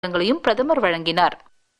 விவரங்களையும் பிரதமர் வழங்கினார்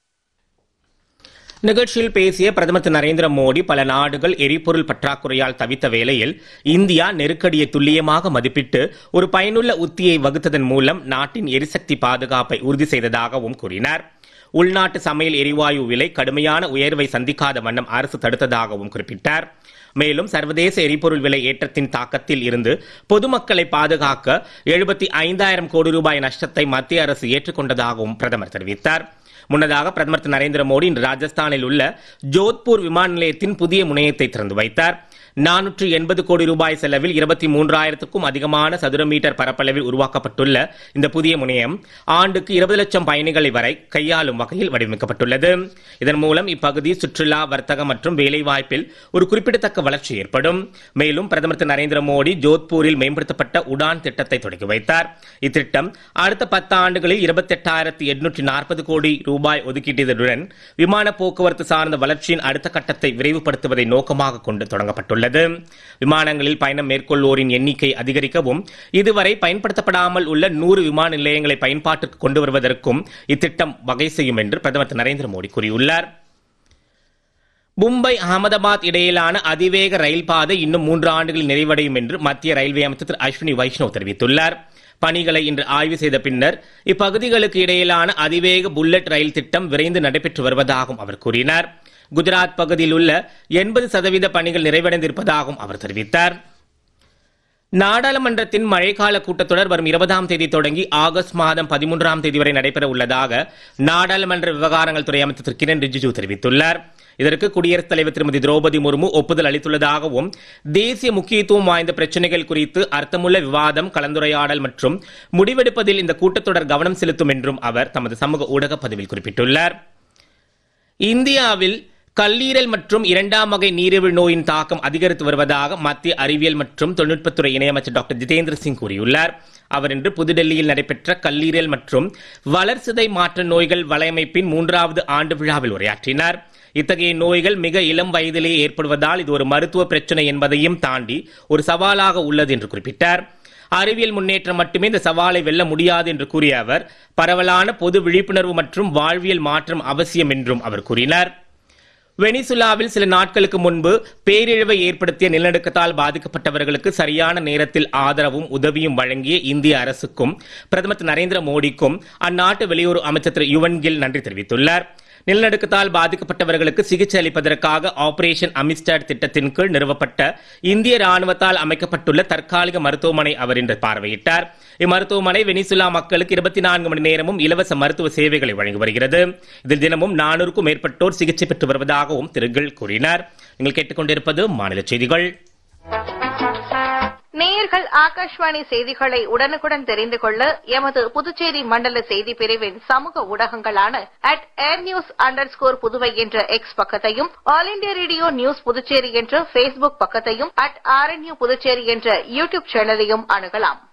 நிகழ்ச்சியில் பேசிய பிரதமர் திரு நரேந்திர மோடி பல நாடுகள் எரிபொருள் பற்றாக்குறையால் தவித்த வேளையில் இந்தியா நெருக்கடியை துல்லியமாக மதிப்பிட்டு ஒரு பயனுள்ள உத்தியை வகுத்ததன் மூலம் நாட்டின் எரிசக்தி பாதுகாப்பை உறுதி செய்ததாகவும் கூறினார் உள்நாட்டு சமையல் எரிவாயு விலை கடுமையான உயர்வை சந்திக்காத வண்ணம் அரசு தடுத்ததாகவும் குறிப்பிட்டார் மேலும் சர்வதேச எரிபொருள் விலை ஏற்றத்தின் தாக்கத்தில் இருந்து பொதுமக்களை பாதுகாக்க எழுபத்தி ஐந்தாயிரம் கோடி ரூபாய் நஷ்டத்தை மத்திய அரசு ஏற்றுக்கொண்டதாகவும் பிரதமர் தெரிவித்தார் முன்னதாக பிரதமர் திரு நரேந்திர மோடி இன்று ராஜஸ்தானில் உள்ள ஜோத்பூர் விமான நிலையத்தின் புதிய முனையத்தை திறந்து வைத்தார் நானூற்று எண்பது கோடி ரூபாய் செலவில் இருபத்தி மூன்றாயிரத்துக்கும் அதிகமான சதுர மீட்டர் பரப்பளவில் உருவாக்கப்பட்டுள்ள இந்த புதிய முனையம் ஆண்டுக்கு இருபது லட்சம் பயணிகளை வரை கையாளும் வகையில் வடிவமைக்கப்பட்டுள்ளது இதன் மூலம் இப்பகுதி சுற்றுலா வர்த்தகம் மற்றும் வேலைவாய்ப்பில் ஒரு குறிப்பிடத்தக்க வளர்ச்சி ஏற்படும் மேலும் பிரதமர் திரு நரேந்திர மோடி ஜோத்பூரில் மேம்படுத்தப்பட்ட உடான் திட்டத்தை தொடங்கி வைத்தார் இத்திட்டம் அடுத்த பத்து ஆண்டுகளில் இருபத்தெட்டாயிரத்தி எட்நூற்றி நாற்பது கோடி ரூபாய் ஒதுக்கீட்டியதுடன் விமான போக்குவரத்து சார்ந்த வளர்ச்சியின் அடுத்த கட்டத்தை விரைவுபடுத்துவதை நோக்கமாக கொண்டு தொடங்கப்பட்டுள்ளது விமானங்களில் பயணம் மேற்கொள்வோரின் எண்ணிக்கை அதிகரிக்கவும் இதுவரை பயன்படுத்தப்படாமல் உள்ள நூறு விமான நிலையங்களை பயன்பாட்டிற்கு கொண்டு வருவதற்கும் இத்திட்டம் வகை செய்யும் என்று பிரதமர் திரு நரேந்திர மோடி கூறியுள்ளார் மும்பை அகமதாபாத் இடையிலான அதிவேக ரயில் பாதை இன்னும் மூன்று ஆண்டுகளில் நிறைவடையும் என்று மத்திய ரயில்வே அமைச்சர் திரு அஸ்வினி வைஷ்ணவ் தெரிவித்துள்ளார் பணிகளை இன்று ஆய்வு செய்த பின்னர் இப்பகுதிகளுக்கு இடையிலான அதிவேக புல்லட் ரயில் திட்டம் விரைந்து நடைபெற்று வருவதாகவும் அவர் கூறினார் குஜராத் பகுதியில் உள்ள எண்பது சதவீத பணிகள் நிறைவடைந்திருப்பதாகவும் அவர் தெரிவித்தார் நாடாளுமன்றத்தின் மழைக்கால கூட்டத்தொடர் வரும் இருபதாம் தேதி தொடங்கி ஆகஸ்ட் மாதம் பதிமூன்றாம் தேதி வரை நடைபெற உள்ளதாக நாடாளுமன்ற விவகாரங்கள் துறை அமைச்சர் திரு கிரண் ரிஜிஜு தெரிவித்துள்ளார் இதற்கு குடியரசுத் தலைவர் திருமதி திரௌபதி முர்மு ஒப்புதல் அளித்துள்ளதாகவும் தேசிய முக்கியத்துவம் வாய்ந்த பிரச்சனைகள் குறித்து அர்த்தமுள்ள விவாதம் கலந்துரையாடல் மற்றும் முடிவெடுப்பதில் இந்த கூட்டத்தொடர் கவனம் செலுத்தும் என்றும் அவர் தமது சமூக ஊடக பதிவில் குறிப்பிட்டுள்ளார் இந்தியாவில் கல்லீரல் மற்றும் இரண்டாம் வகை நீரிழிவு நோயின் தாக்கம் அதிகரித்து வருவதாக மத்திய அறிவியல் மற்றும் தொழில்நுட்பத்துறை இணையமைச்சர் டாக்டர் ஜிதேந்திர சிங் கூறியுள்ளார் அவர் இன்று புதுடெல்லியில் நடைபெற்ற கல்லீரல் மற்றும் வளர்சிதை மாற்ற நோய்கள் வலையமைப்பின் மூன்றாவது ஆண்டு விழாவில் உரையாற்றினார் இத்தகைய நோய்கள் மிக இளம் வயதிலேயே ஏற்படுவதால் இது ஒரு மருத்துவ பிரச்சனை என்பதையும் தாண்டி ஒரு சவாலாக உள்ளது என்று குறிப்பிட்டார் அறிவியல் முன்னேற்றம் மட்டுமே இந்த சவாலை வெல்ல முடியாது என்று கூறிய அவர் பரவலான பொது விழிப்புணர்வு மற்றும் வாழ்வியல் மாற்றம் அவசியம் என்றும் அவர் கூறினார் வெனிசுலாவில் சில நாட்களுக்கு முன்பு பேரிழவை ஏற்படுத்திய நிலநடுக்கத்தால் பாதிக்கப்பட்டவர்களுக்கு சரியான நேரத்தில் ஆதரவும் உதவியும் வழங்கிய இந்திய அரசுக்கும் பிரதமர் திரு நரேந்திர மோடிக்கும் அந்நாட்டு வெளியுறவு அமைச்சர் திரு யுவன் கில் நன்றி தெரிவித்துள்ளார் நிலநடுக்கத்தால் பாதிக்கப்பட்டவர்களுக்கு சிகிச்சை அளிப்பதற்காக ஆபரேஷன் அமிஸ்டாட் திட்டத்தின் கீழ் நிறுவப்பட்ட இந்திய ராணுவத்தால் அமைக்கப்பட்டுள்ள தற்காலிக மருத்துவமனை அவர் இன்று பார்வையிட்டார் இம்மருத்துவமனை வெனிசுலா மக்களுக்கு இருபத்தி நான்கு மணி நேரமும் இலவச மருத்துவ சேவைகளை வழங்கி வருகிறது இதில் தினமும் நானூறுக்கும் மேற்பட்டோர் சிகிச்சை பெற்று வருவதாகவும் திரு கில் கூறினார் நீங்கள் கேட்டுக்கொண்டிருப்பது மாநில செய்திகள் நேயர்கள் ஆகாஷ்வாணி செய்திகளை உடனுக்குடன் தெரிந்து கொள்ள எமது புதுச்சேரி மண்டல செய்தி பிரிவின் சமூக ஊடகங்களான at air news underscore Puduvai என்ற எக்ஸ் பக்கத்தையும் All India Radio News Puducherry என்ற பேஸ்புக் பக்கத்தையும் அட் ஆர்என்யூ புதுச்சேரி என்ற யூ டியூப் சேனலையும் அணுகலாம்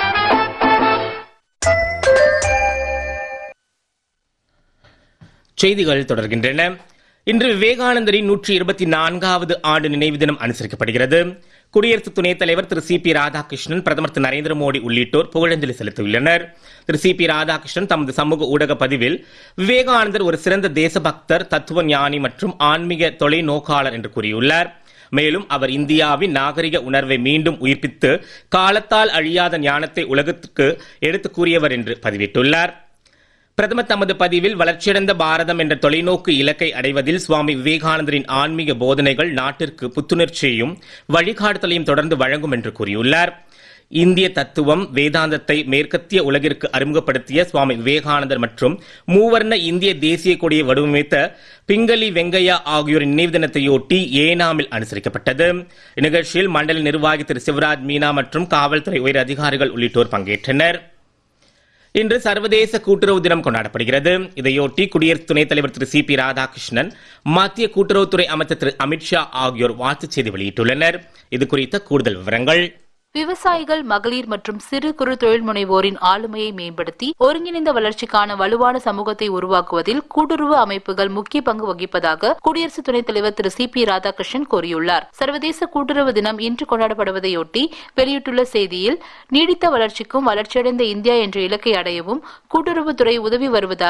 செய்திகள் தொடர்கின்றன இன்று விவேகானந்தரின் நூற்றி இருபத்தி நான்காவது ஆண்டு நினைவு தினம் அனுசரிக்கப்படுகிறது குடியரசு துணைத் தலைவர் திரு சி பி ராதாகிருஷ்ணன் பிரதமர் திரு நரேந்திர மோடி உள்ளிட்டோர் புகழஞ்சலி செலுத்தியுள்ளனர் திரு சி பி ராதாகிருஷ்ணன் தமது சமூக ஊடக பதிவில் விவேகானந்தர் ஒரு சிறந்த தேசபக்தர் தத்துவ ஞானி மற்றும் ஆன்மீக தொலைநோக்காளர் என்று கூறியுள்ளார் மேலும் அவர் இந்தியாவின் நாகரிக உணர்வை மீண்டும் உயிர்ப்பித்து காலத்தால் அழியாத ஞானத்தை உலகத்திற்கு எடுத்துக் கூறியவர் என்று பதிவிட்டுள்ளார் பிரதமர் தமது பதிவில் வளர்ச்சியடைந்த பாரதம் என்ற தொலைநோக்கு இலக்கை அடைவதில் சுவாமி விவேகானந்தரின் ஆன்மீக போதனைகள் நாட்டிற்கு புத்துணர்ச்சியையும் வழிகாட்டுதலையும் தொடர்ந்து வழங்கும் என்று கூறியுள்ளார் இந்திய தத்துவம் வேதாந்தத்தை மேற்கத்திய உலகிற்கு அறிமுகப்படுத்திய சுவாமி விவேகானந்தர் மற்றும் மூவர்ண இந்திய தேசிய கொடியை வடிவமைத்த பிங்களி வெங்கையா ஆகியோரின் நினைவு தினத்தையொட்டி ஏனாமில் அனுசரிக்கப்பட்டது இந்நிகழ்ச்சியில் மண்டல நிர்வாகி திரு சிவராஜ் மீனா மற்றும் காவல்துறை உயர் அதிகாரிகள் உள்ளிட்டோர் பங்கேற்றனர் இன்று சர்வதேச கூட்டுறவு தினம் கொண்டாடப்படுகிறது இதையொட்டி குடியரசு துணைத் தலைவர் திரு சி பி ராதாகிருஷ்ணன் மத்திய கூட்டுறவுத்துறை அமைச்சர் திரு அமித்ஷா ஆகியோர் வாழ்த்துச் செய்தி வெளியிட்டுள்ளனர் இது குறித்த கூடுதல் விவரங்கள் விவசாயிகள் மகளிர் மற்றும் சிறு குறு தொழில் முனைவோரின் ஆளுமையை மேம்படுத்தி ஒருங்கிணைந்த வளர்ச்சிக்கான வலுவான சமூகத்தை உருவாக்குவதில் கூட்டுறவு அமைப்புகள் முக்கிய பங்கு வகிப்பதாக குடியரசு துணைத் தலைவர் திரு சி பி ராதாகிருஷ்ணன் கூறியுள்ளார் சர்வதேச கூட்டுறவு தினம் இன்று கொண்டாடப்படுவதையொட்டி வெளியிட்டுள்ள செய்தியில் நீடித்த வளர்ச்சிக்கும் வளர்ச்சியடைந்த இந்தியா என்ற இலக்கை அடையவும் கூட்டுறவுத்துறை உதவி வருவதாக